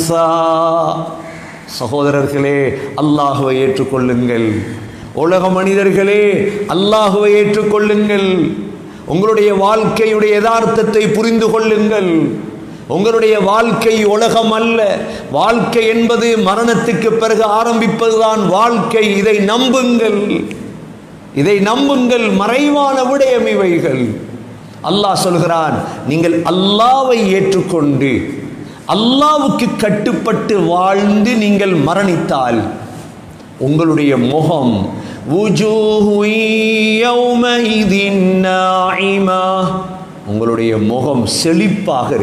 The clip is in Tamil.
மூசா சகோதரர்களே அல்லாஹுவை ஏற்றுக்கொள்ளுங்கள் உலக மனிதர்களே அல்லாஹுவை ஏற்றுக்கொள்ளுங்கள் உங்களுடைய வாழ்க்கையுடைய யதார்த்தத்தை புரிந்து கொள்ளுங்கள் உங்களுடைய வாழ்க்கை உலகம் அல்ல வாழ்க்கை என்பது மரணத்துக்கு பிறகு ஆரம்பிப்பதுதான் வாழ்க்கை இதை நம்புங்கள் இதை நம்புங்கள் மறைவான விடயம் இவைகள் அல்லாஹ் சொல்கிறான் நீங்கள் அல்லாவை ஏற்றுக்கொண்டு அல்லாவுக்கு கட்டுப்பட்டு வாழ்ந்து நீங்கள் மரணித்தால் உங்களுடைய முகம் وجوه يومئذ ناعمة உங்களுடைய முகம் செழிப்பாக இருக்கும்